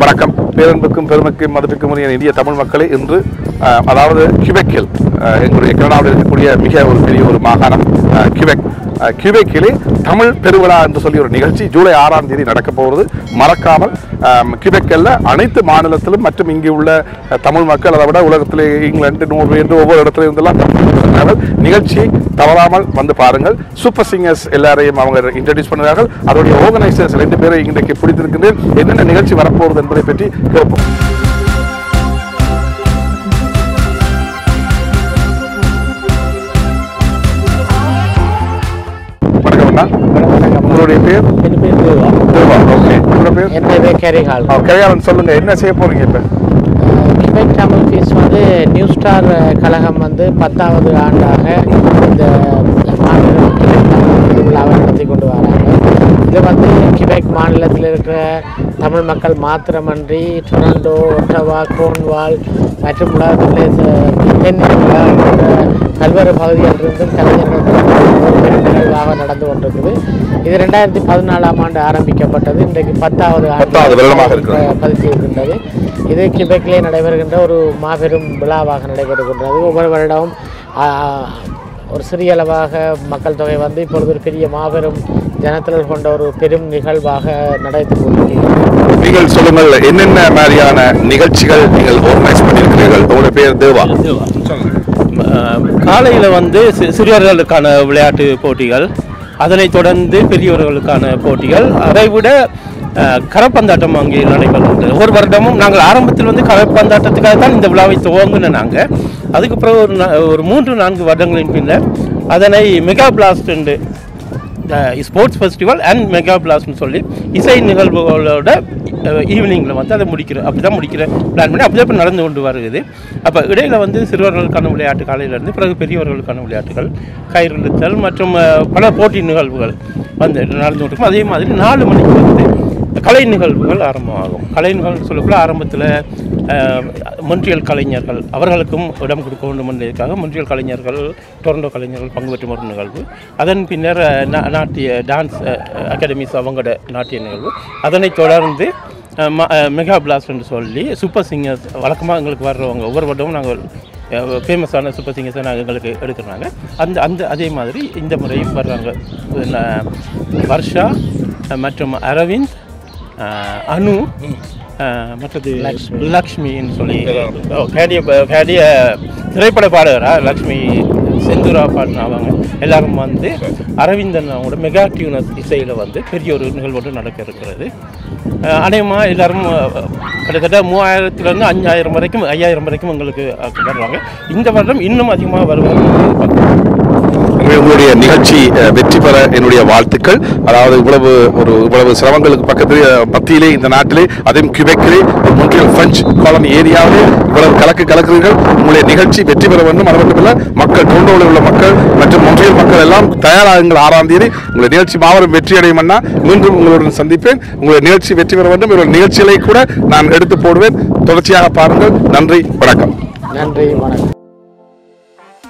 வணக்கம் பேரன்புக்கும் பெருமைக்கும் மதிப்புக்கும் உரிய இந்திய தமிழ் மக்களே இன்று அஹ், அதாவது கியூபெக்கில் அஹ், எங்களுடைய கனடாவில் இருக்கக்கூடிய மிக ஒரு பெரிய ஒரு மாகாணம் அஹ், கியூபெக் அஹ், கியூபெக்கிலே தமிழ் பெருவிழா என்று சொல்லி ஒரு நிகழ்ச்சி ஜூலை ஆறாம் தேதி நடக்க போகிறது மறக்காமல் அஹ், கியூபெக்கில் அனைத்து மாநிலத்திலும் மற்றும் இங்கே உள்ள அஹ், தமிழ் மக்கள் அதை விட உலகத்திலே இங்கிலாந்து நூறு என்று ஒவ்வொரு இடத்துல இருந்தெல்லாம் தமிழ் பேசுகிறார்கள். நிகழ்ச்சியை தவறாமல் வந்து பாருங்கள் சூப்பர் சிங்கர்ஸ் எல்லாரையும் அவங்க இன்ட்ரடியூஸ் பண்ணுவார்கள் அதோடைய ஆர்கனைசர்ஸ் ரெண்டு பேரை இன்றைக்கு பிடித்திருக்கின்றேன் என்னென்ன நிகழ்ச்சி வரப்போகிறது என்பதை பற்றி கேட்போம் வணக்கம் அண்ணா உங்களுடைய பேர் என் பேர் தேவா தேவா ஓகே உங்களோட பேர் என் பேர் கேரிஹால் கரையாளன் சொல்லுங்க என்ன செய்ய போறீங்க இப்ப கிபெக் தமிழ் ஃபீஸ் வந்து நியூ ஸ்டார் கழகம் வந்து பத்தாவது ஆண்டாக இந்த மாநிலம் கிபெக் தமிழ் திருவிழாவை நடத்தி கொண்டு வராங்க இது வந்து கிபெக் மாநிலத்தில் இருக்கிற தமிழ் மக்கள் மாத்திரமன்றி டொரண்டோ ஒட்டவா கோன்வால் மற்றும் உலகத்தில் தென்னிந்தியா போன்ற பல்வேறு பகுதிகளிலிருந்தும் கலைஞர்கள் ஒரு பெரும் நிகழ்வாக நடந்து கொண்டிருக்குது இது ரெண்டாயிரத்தி பதினாலாம் ஆண்டு ஆரம்பிக்கப்பட்டது இன்றைக்கு பத்தாவது பத்தாவது வருடமாக இருக்கிறது. ஆண்டு பதித்து இருக்கின்றது இது கிபெக்கிலே நடைபெறுகின்ற ஒரு மாபெரும் விழாவாக நடைபெறுகின்றது ஒவ்வொரு வருடமும் ஆ, ஒரு சிறிய அளவாக மக்கள் தொகை வந்து இப்பொழுது ஒரு பெரிய மாபெரும் ஜனத்திரள் கொண்ட ஒரு பெரும் நிகழ்வாக நடத்தி கொண்டிருக்கிறது நீங்கள் சொல்லுங்கள் என்னென்ன மாதிரியான நிகழ்ச்சிகள் நீங்கள் ஆர்கனைஸ் பண்ணியிருக்கிறீர்கள் உங்களுடைய பேர் தேவா காலையில் வந்து சி- சிறியவர்களுக்கான விளையாட்டு போட்டிகள் அதனைத் தொடர்ந்து பெரியவர்களுக்கான போட்டிகள் அதைவிட அஹ், கரப்பந்தாட்டம் அங்கே நடைபெறுகிறது ஒரு வருடமும் நாங்கள் ஆரம்பத்தில் வந்து கரப்பந்தாட்டத்துக்காக தான் இந்த விழாவை துவங்கின நாங்கள் அதுக்கு பிறகு ஒரு நா- ஒரு மூன்று நான்கு வருடங்களின் பின்னர் அதனை மெகா பிளாஸ்ட் என்று ஸ்போர்ட்ஸ் ஃபெஸ்டிவல் அண்ட் மெகா பிளாஸ்ட்னு சொல்லி இசை நிகழ்வுகளோட ஈவினிங்கில் வந்து அதை முடிக்கிற அப்படி தான் முடிக்கிற பிளான் பண்ணி அப்படி தான் இப்போ நடந்து கொண்டு வருகிறது அப்போ இடையில வந்து சிறுவர்களுக்கான விளையாட்டு காலையிலேருந்து பிறகு பெரியவர்களுக்கான விளையாட்டுகள் கயிறு இழுத்தல் மற்றும் அஹ், பல போட்டி நிகழ்வுகள் வந்து நடந்து கொண்டிருக்கும் அதே மாதிரி நாலு மணிக்கு வந்து கலை நிகழ்வுகள் ஆரம்பமாகும் கலை நிகழ்வு சொல்லக்குள்ள ஆரம்பத்தில் மொன்றியல் கலைஞர்கள் அவர்களுக்கும் இடம் கொடுக்க வேண்டும் என்பதற்காக மொன்றியல் கலைஞர்கள் டொரண்டோ கலைஞர்கள் பங்கு பெற்றும் ஒரு நிகழ்வு அதன் பின்னர் அஹ், நா- நாட்டிய டான்ஸ் அகாடமிஸ் அவங்களோட நாட்டிய நிகழ்வு அதனைத் தொடர்ந்து அஹ், ம- அஹ், மெகா பிளாஸ்ட் என்று சொல்லி சூப்பர் சிங்கர்ஸ் வழக்கமாக எங்களுக்கு வர்றவங்க ஒவ்வொரு வருடமும் நாங்கள் ஃபேமஸான சூப்பர் சிங்கர்ஸை நாங்கள் எங்களுக்கு எடுக்கிறாங்க அந்த அந்த அதே மாதிரி இந்த முறையும் வர்றாங்க ந- வர்ஷா அஹ், மற்றும் அரவிந்த் அஹ், அனு அஹ், மற்றது லக்ஷ்மின்னு சொல்லி ஓ, கேடிய கேடிய திரைப்பட பாடகரா லக்ஷ்மி செந்தூரா பாடின அவங்க எல்லாரும் வந்து அரவிந்தன் அவங்களோட மெகா டியூனர் இசையில் வந்து பெரிய ஒரு நிகழ்வு ஒன்று நடக்க இருக்கிறது அஹ், அநேகமாக எல்லாரும் அஹ், கிட்டத்தட்ட மூவாயிரத்துலேருந்து அஞ்சாயிரம் வரைக்கும் ஐயாயிரம் வரைக்கும் எங்களுக்கு அஹ், வருவாங்க இந்த வருடம் இன்னும் அதிகமாக வருவாங்க எனவே உங்களுடைய நிகழ்ச்சி அஹ், வெற்றி பெற என்னுடைய வாழ்த்துக்கள் அதாவது இவ்வளவு ஒரு இவ்வளவு சிரமங்களுக்கு பக்கத்தில் அஹ், மத்தியிலே இந்த நாட்டிலே அதுவும் கியூபெக்கிலே ஒரு மொன்றியல் பிரெஞ்சு காலனி ஏரியாவிலே இவ்வளவு கலக்கு கலக்குறீர்கள் உங்களுடைய நிகழ்ச்சி வெற்றி பெற வேண்டும் அது மட்டுமல்ல மக்கள் தொண்டோடு உள்ள மக்கள் மற்றும் மொன்றியல் மக்கள் எல்லாம் தயாராகுங்கள் ஆறாம் தேதி உங்களுடைய நிகழ்ச்சி மாபெரும் வெற்றி அடையும்னா மீண்டும் உங்களுடன் சந்திப்பேன் உங்களுடைய நிகழ்ச்சி வெற்றி பெற வேண்டும் இவருடைய நிகழ்ச்சிகளை கூட நான் எடுத்து போடுவேன் தொடர்ச்சியாக பாருங்கள் நன்றி வணக்கம் நன்றி வணக்கம்